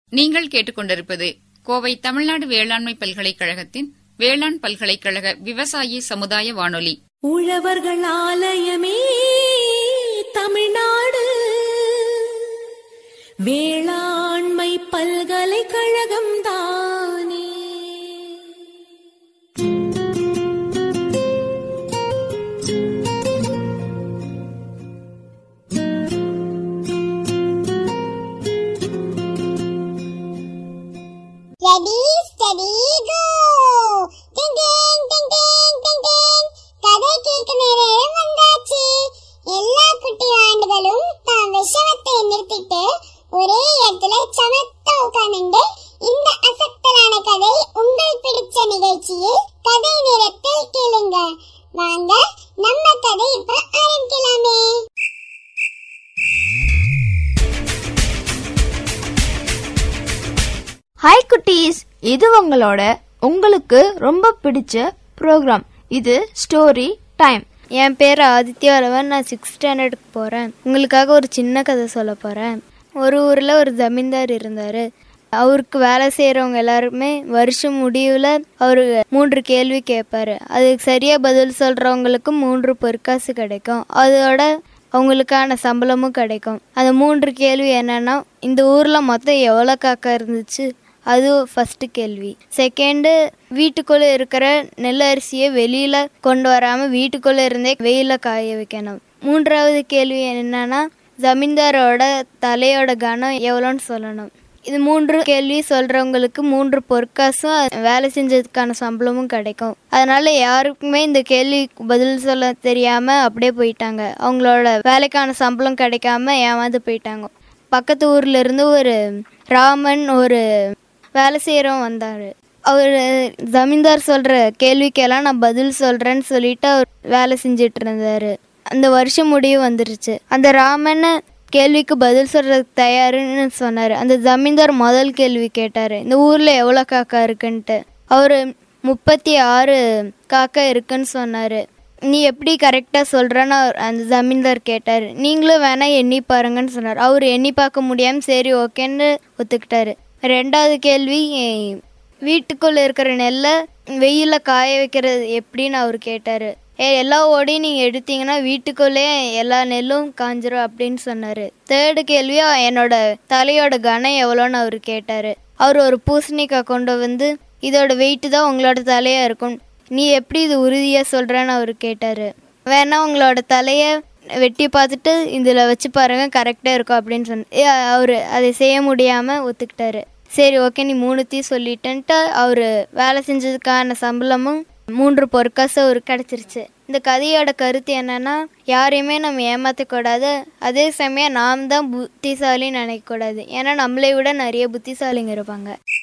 நீங்கள் கேட்டுக்கொண்டிருப்பது கோவை தமிழ்நாடு வேளாண்மை பல்கலைக்கழகத்தின் வேளாண் பல்கலைக்கழக விவசாயி சமுதாய வானொலி உழவர்கள் ஆலயமே தமிழ்நாடு வேளாண்மை பல்கலைக்கழகம் தானே Ready, steady, go! Ding, ding, ding, ding, ding, ding. கதை கேட்க நேரம் வந்தாச்சு எல்லா குட்டி ஆண்டுகளும் தான் விஷவத்தை நிறுத்திட்டு ஒரே இடத்துல சமத்தா உட்கார்ந்துண்டு இந்த அசத்தலான கதை உங்கள் பிடிச்ச நிகழ்ச்சியில் கதை நேரத்தில் கேளுங்க வாங்க நம்ம கதை இப்ப ஆரம்பிக்கலாமே ஹாய் குட்டீஸ் இது உங்களோட உங்களுக்கு ரொம்ப பிடிச்ச ப்ரோக்ராம் இது ஸ்டோரி டைம் என் பேர் ஆதித்யாரவன் நான் சிக்ஸ்த் ஸ்டாண்டர்டுக்கு போகிறேன் உங்களுக்காக ஒரு சின்ன கதை சொல்ல போகிறேன் ஒரு ஊரில் ஒரு ஜமீன்தார் இருந்தார் அவருக்கு வேலை செய்கிறவங்க எல்லாருமே வருஷம் முடிவில் அவர் மூன்று கேள்வி கேட்பாரு அதுக்கு சரியாக பதில் சொல்கிறவங்களுக்கு மூன்று பொற்காசு கிடைக்கும் அதோட அவங்களுக்கான சம்பளமும் கிடைக்கும் அந்த மூன்று கேள்வி என்னன்னா இந்த ஊரில் மொத்தம் எவ்வளோ காக்கா இருந்துச்சு அது ஃபஸ்ட்டு கேள்வி செகண்டு வீட்டுக்குள்ளே இருக்கிற நெல் அரிசியை வெளியில் கொண்டு வராமல் வீட்டுக்குள்ளே இருந்தே வெயிலில் காய வைக்கணும் மூன்றாவது கேள்வி என்னன்னா ஜமீன்தாரோட தலையோட கனம் எவ்வளோன்னு சொல்லணும் இது மூன்று கேள்வி சொல்றவங்களுக்கு மூன்று பொற்காசும் வேலை செஞ்சதுக்கான சம்பளமும் கிடைக்கும் அதனால யாருக்குமே இந்த கேள்வி பதில் சொல்ல தெரியாம அப்படியே போயிட்டாங்க அவங்களோட வேலைக்கான சம்பளம் கிடைக்காம ஏமாந்து போயிட்டாங்க பக்கத்து ஊர்ல இருந்து ஒரு ராமன் ஒரு வேலை செய்கிறவன் வந்தார் அவர் ஜமீன்தார் சொல்கிற கேள்விக்கெல்லாம் நான் பதில் சொல்கிறேன்னு சொல்லிட்டு அவர் வேலை செஞ்சிட்டு இருந்தார் அந்த வருஷம் முடிவு வந்துருச்சு அந்த ராமன் கேள்விக்கு பதில் சொல்கிறதுக்கு தயாருன்னு சொன்னார் அந்த ஜமீன்தார் முதல் கேள்வி கேட்டார் இந்த ஊரில் எவ்வளோ காக்கா இருக்குன்ட்டு அவர் முப்பத்தி ஆறு காக்கா இருக்குன்னு சொன்னார் நீ எப்படி கரெக்டாக சொல்கிறன்னு அந்த ஜமீன்தார் கேட்டார் நீங்களும் வேணா எண்ணி பாருங்கன்னு சொன்னார் அவர் எண்ணி பார்க்க முடியாமல் சரி ஓகேன்னு ஒத்துக்கிட்டாரு ரெண்டாவது கேள்வி வீட்டுக்குள்ளே இருக்கிற நெல்லை வெயிலில் காய வைக்கிறது எப்படின்னு அவர் கேட்டார் ஏ எல்லா ஓடையும் நீங்கள் எடுத்தீங்கன்னா வீட்டுக்குள்ளே எல்லா நெல்லும் காஞ்சிரும் அப்படின்னு சொன்னார் தேர்டு கேள்வியா என்னோட தலையோட கனம் எவ்வளோன்னு அவர் கேட்டார் அவர் ஒரு பூசணிக்காய் கொண்டு வந்து இதோட வெயிட்டு தான் உங்களோட தலையாக இருக்கும் நீ எப்படி இது உறுதியாக சொல்கிறேன்னு அவர் கேட்டார் வேணா உங்களோட தலையை வெட்டி பார்த்துட்டு இதில் வச்சு பாருங்க கரெக்டாக இருக்கும் அப்படின்னு சொன்ன அவர் அதை செய்ய முடியாமல் ஒத்துக்கிட்டாரு சரி ஓகே நீ மூணுத்தையும் சொல்லிட்டேன்ட்டு அவர் வேலை செஞ்சதுக்கான சம்பளமும் மூன்று பொற்காசு அவருக்கு கிடச்சிருச்சு இந்த கதையோட கருத்து என்னன்னா யாரையுமே நம்ம ஏமாற்றக்கூடாது அதே சமயம் நாம் தான் புத்திசாலின்னு நினைக்கக்கூடாது ஏன்னா நம்மளை விட நிறைய புத்திசாலிங்க இருப்பாங்க